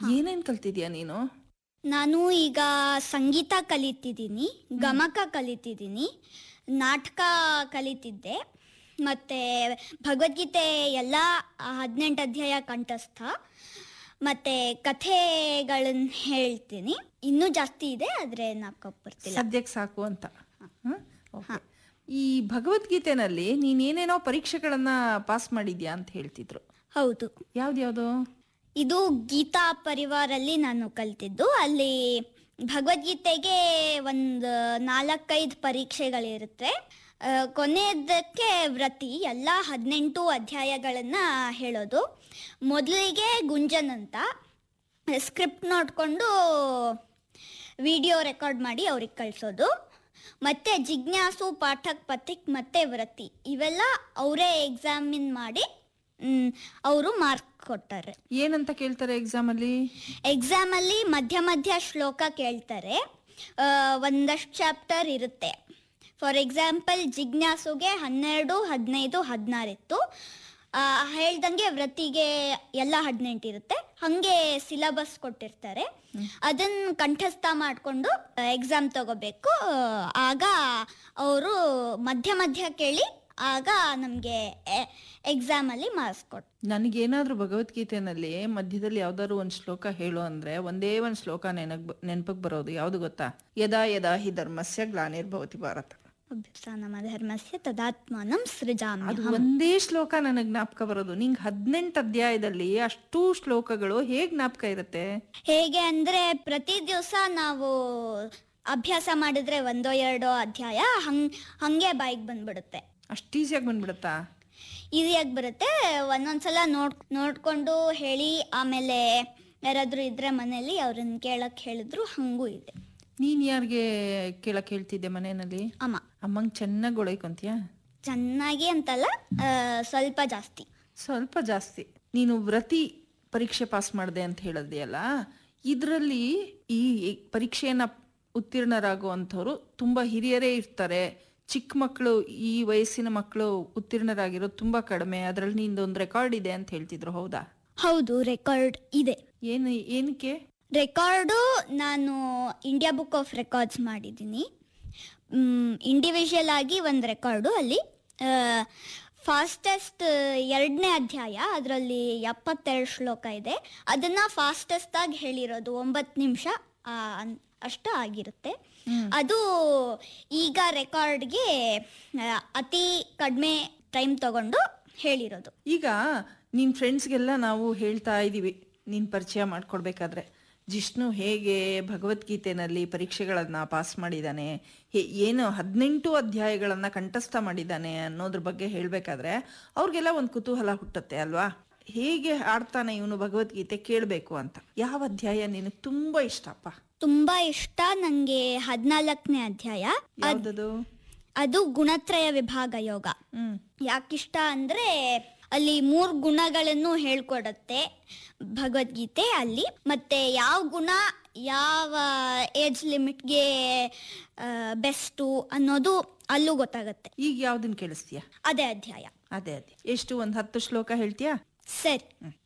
ಏನೇನ್ ಕಲ್ತಿದ್ಯಾ ನೀನು ನಾನು ಈಗ ಸಂಗೀತ ಕಲಿತಿದ್ದೀನಿ ಗಮಕ ಕಲಿತಿದ್ದೀನಿ ನಾಟಕ ಕಲಿತಿದ್ದೆ ಮತ್ತು ಭಗವದ್ಗೀತೆ ಎಲ್ಲ ಹದಿನೆಂಟು ಅಧ್ಯಾಯ ಕಂಠಸ್ಥ ಮತ್ತು ಕಥೆಗಳನ್ನು ಹೇಳ್ತೀನಿ ಇನ್ನೂ ಜಾಸ್ತಿ ಇದೆ ಆದರೆ ನಾಲ್ಕು ಬರ್ತಿಲ್ಲ ಸದ್ಯಕ್ಕೆ ಸಾಕು ಅಂತ ಹ? Okay. ಈ ಭಗವದ್ಗೀತೆನಲ್ಲಿ ನೀನ್ ಏನೇನೋ ಪರೀಕ್ಷೆಗಳನ್ನ ಪಾಸ್ ಮಾಡಿದ್ಯಾ ಅಂತ ಹೇಳ್ತಿದ್ರು ಹೌದು ಯಾವ್ದ್ಯಾವ್ದು ಇದು ಗೀತಾ ಪರಿವಾರಲ್ಲಿ ನಾನು ಕಲ್ತಿದ್ದು ಅಲ್ಲಿ ಭಗವದ್ಗೀತೆಗೆ ಒಂದು ನಾಲ್ಕೈದು ಪರೀಕ್ಷೆಗಳಿರುತ್ತೆ ಆ, ಕೊನೆಯದಕ್ಕೆ ವ್ರತಿ ಎಲ್ಲ ಹದಿನೆಂಟು ಅಧ್ಯಾಯಗಳನ್ನು ಹೇಳೋದು ಮೊದಲಿಗೆ ಗುಂಜನ್ ಅಂತ ಸ್ಕ್ರಿಪ್ಟ್ ನೋಡಿಕೊಂಡು ವಿಡಿಯೋ ರೆಕಾರ್ಡ್ ಮಾಡಿ ಅವ್ರಿಗೆ ಕಳಿಸೋದು ಮತ್ತೆ ಜಿಜ್ಞಾಸು ಪಾಠಕ್ ಪಥಿಕ್ ಮತ್ತೆ ವ್ರತಿ ಇವೆಲ್ಲ ಅವರೇ ಎಕ್ಸಾಮಿನ್ ಮಾಡಿ ಅವರು ಮಾರ್ಕ್ ಕೊಡ್ತಾರೆ ಏನಂತ ಕೇಳ್ತಾರೆ ಎಕ್ಸಾಮ್ ಅಲ್ಲಿ ಎಕ್ಸಾಮಲ್ಲಿ ಮಧ್ಯ ಮಧ್ಯ ಶ್ಲೋಕ ಕೇಳ್ತಾರೆ ಆ, ಒಂದಷ್ಟು ಚಾಪ್ಟರ್ ಇರುತ್ತೆ ಫಾರ್ ಎಕ್ಸಾಂಪಲ್ ಜಿಜ್ಞಾಸುಗೆ ಹನ್ನೆರಡು ಹದಿನೈದು ಹದಿನಾರಿತ್ತು ಹೇಳ್ದಂಗೆ ವ್ರತಿಗೆ ಎಲ್ಲ ಹದಿನೆಂಟು ಇರುತ್ತೆ ಹಾಗೆ ಸಿಲಬಸ್ ಕೊಟ್ಟಿರ್ತಾರೆ ಅದನ್ನ ಕಂಠಸ್ಥ ಮಾಡಿಕೊಂಡು ಎಕ್ಸಾಮ್ ತಗೋಬೇಕು ಆಗ ಅವರು ಮಧ್ಯ ಮಧ್ಯ ಕೇಳಿ ಆಗ ನಮಗೆ ಎಕ್ಸಾಮಲ್ಲಿ ಮಾರ್ಕ್ಸ್ ಕೊಡ್ತಾರೆ ನನಗೇನಾದ್ರೂ ಭಗವದ್ಗೀತೆನಲ್ಲಿ ಮಧ್ಯದಲ್ಲಿ ಯಾವ್ದಾದ್ರು ಒಂದ್ ಶ್ಲೋಕ ಹೇಳು ಅಂದ್ರೆ ಒಂದೇ ಒಂದ್ ಶ್ಲೋಕ ನೆನಗ್ ನೆನಪಕ್ ಬರೋದು ಯಾವ್ದು ಗೊತ್ತಾ ಯದಾ ಯದಾ ಹಿ ಧರ್ಮಸ್ಯ ಗ್ಲಾನಿರ್ಭವತಿ ಭಾರತ ಅಭ್ಯುತ್ಥಾನಮ ಧರ್ಮಸ್ಯ ತದಾತ್ಮಾನಂ ಸೃಜಾಮಿ ಅದು ಒಂದೇ ಶ್ಲೋಕ ನನಗ್ ಜ್ಞಾಪಕ ಬರೋದು ನಿಂಗ್ ಹದಿನೆಂಟು ಅಧ್ಯಾಯದಲ್ಲಿ ಅಷ್ಟು ಶ್ಲೋಕಗಳು ಹೇಗ್ ಜ್ಞಾಪಕ ಇರುತ್ತೆ ಹೇಗೆ ಅಂದ್ರೆ ಪ್ರತಿ ದಿವಸ ನಾವು ಅಭ್ಯಾಸ ಮಾಡಿದ್ರೆ ಒಂದೋ ಎರಡೋ ಅಧ್ಯಾಯ ಹಂಗ್ ಹಂಗೆ ಬಾಯಿಗೆ ಬಂದ್ಬಿಡುತ್ತೆ ಅಷ್ಟು ಈಸಿಯಾಗಿ ಬಂದ್ಬಿಡುತ್ತಾ ಈಸಿಯಾಗಿ ಬರುತ್ತೆ ಒಂದೊಂದ್ಸಲ ನೋಡ್ ನೋಡ್ಕೊಂಡು ಹೇಳಿ ಆಮೇಲೆ ಯಾರಾದ್ರೂ ಇದ್ರೆ ಮನೇಲಿ ಅವ್ರನ್ನ ಕೇಳಕ್ ಹೇಳಿದ್ರು ಹಂಗೂ ಇದೆ ನೀನ್ ಯಾರಿಗೆ ಕೇಳಕ್ ಹೇಳ್ತಿದ್ದೆ ಮನೆಯಲ್ಲಿ ಅಮ್ಮ ಅಮ್ಮಂಗ್ ಚೆನ್ನಾಗಿ ಗೊಳೈಕೊಂತೀಯಾ ಚೆನ್ನಾಗಿ ಅಂತಲ್ಲ ಆ, ಸ್ವಲ್ಪ ಜಾಸ್ತಿ ಸ್ವಲ್ಪ ಜಾಸ್ತಿ ನೀನು ವ್ರತಿ ಪರೀಕ್ಷೆ ಪಾಸ್ ಮಾಡಿದೆ ಅಂತ ಹೇಳಿದೆಯಲ್ಲ ಇದರಲ್ಲಿ ಈ ಪರೀಕ್ಷೆಯನ್ನ ಉತ್ತೀರ್ಣರಾಗುವಂಥವ್ರು ತುಂಬಾ ಹಿರಿಯರೇ ಇರ್ತಾರೆ ಚಿಕ್ಕ ಮಕ್ಕಳು ಈ ವಯಸ್ಸಿನ ಮಕ್ಕಳು ಉತ್ತೀರ್ಣರಾಗಿರೋದು ತುಂಬಾ ಕಡಿಮೆ ಅದರಲ್ಲಿ ನಿಂದೊಂದು ರೆಕಾರ್ಡ್ ಇದೆ ಅಂತ ಹೇಳ್ತಿದ್ರು ಹೌದಾ ಹೌದು ರೆಕಾರ್ಡ್ ಇದೆ ಏನು ಏನಕ್ಕೆ ರೆಕಾರ್ಡು ನಾನು ಇಂಡಿಯಾ ಬುಕ್ ಆಫ್ ರೆಕಾರ್ಡ್ಸ್ ಮಾಡಿದ್ದೀನಿ ಇಂಡಿವಿಜುವಲ್ ಆಗಿ ಒಂದು ರೆಕಾರ್ಡು ಅಲ್ಲಿ ಫಾಸ್ಟೆಸ್ಟ್ ಎರಡನೇ ಅಧ್ಯಾಯ ಅದರಲ್ಲಿ ಎಪ್ಪತ್ತೆರಡು ಶ್ಲೋಕ ಇದೆ ಅದನ್ನು ಫಾಸ್ಟೆಸ್ಟ್ ಆಗಿ ಹೇಳಿರೋದು ಒಂಬತ್ತು ನಿಮಿಷ ಅಷ್ಟು ಆಗಿರುತ್ತೆ ಅದು ಈಗ ರೆಕಾರ್ಡ್ಗೆ ಅತಿ ಕಡಿಮೆ ಟೈಮ್ ತಗೊಂಡು ಹೇಳಿರೋದು ಈಗ ನಿನ್ ಫ್ರೆಂಡ್ಸ್ಗೆಲ್ಲ ನಾವು ಹೇಳ್ತಾ ಇದ್ದೀವಿ ನೀನ್ ಪರಿಚಯ ಮಾಡ್ಕೊಡ್ಬೇಕಾದ್ರೆ ಜಿಷ್ಣು ಹೇಗೆ ಭಗವದ್ಗೀತೆನಲ್ಲಿ ಪರೀಕ್ಷೆಗಳನ್ನ ಪಾಸ್ ಮಾಡಿದ್ದಾನೆ ಹೇ- ಏನು ಹದಿನೆಂಟು ಅಧ್ಯಾಯಗಳನ್ನ ಕಂಠಸ್ಥ ಮಾಡಿದ್ದಾನೆ ಅನ್ನೋದ್ರ ಬಗ್ಗೆ ಹೇಳ್ಬೇಕಾದ್ರೆ ಅವ್ರಿಗೆಲ್ಲ ಒಂದು ಕುತೂಹಲ ಹುಟ್ಟುತ್ತೆ ಅಲ್ವಾ ಹೇಗೆ ಆಡ್ತಾನೆ ಇವನು ಭಗವದ್ಗೀತೆ ಕೇಳಬೇಕು ಅಂತ ಯಾವ ಅಧ್ಯಾಯ ನಿನಗೆ ತುಂಬಾ ಇಷ್ಟಪ್ಪ ತುಂಬಾ ಇಷ್ಟ ನನಗೆ ಹದಿನಾಲ್ಕನೇ ಅಧ್ಯಾಯ ಯಾವ್ದದು ಅದು ಗುಣತ್ರಯ ವಿಭಾಗ ಯೋಗ ಹ್ಮ್ ಯಾಕಿಷ್ಟ ಅಂದ್ರೆ ಅಲ್ಲಿ ಮೂರು ಗುಣಗಳನ್ನು ಹೇಳ್ಕೊಡತ್ತೆ ಭಗವದ್ಗೀತೆ ಅಲ್ಲಿ ಮತ್ತೆ ಯಾವ ಗುಣ ಯಾವ ಏಜ್ ಲಿಮಿಟ್ಗೆ ಬೆಸ್ಟು ಅನ್ನೋದು ಅಲ್ಲೂ ಗೊತ್ತಾಗತ್ತೆ ಈಗ ಯಾವ್ದನ್ ಕೇಳಿಸ್ತೀಯ ಅದೇ ಅಧ್ಯಾಯ ಅದೇ ಅದೇ ಎಷ್ಟು ಒಂದ್ ಹತ್ತು ಶ್ಲೋಕ ಹೇಳ್ತೀಯಾ ಸರಿ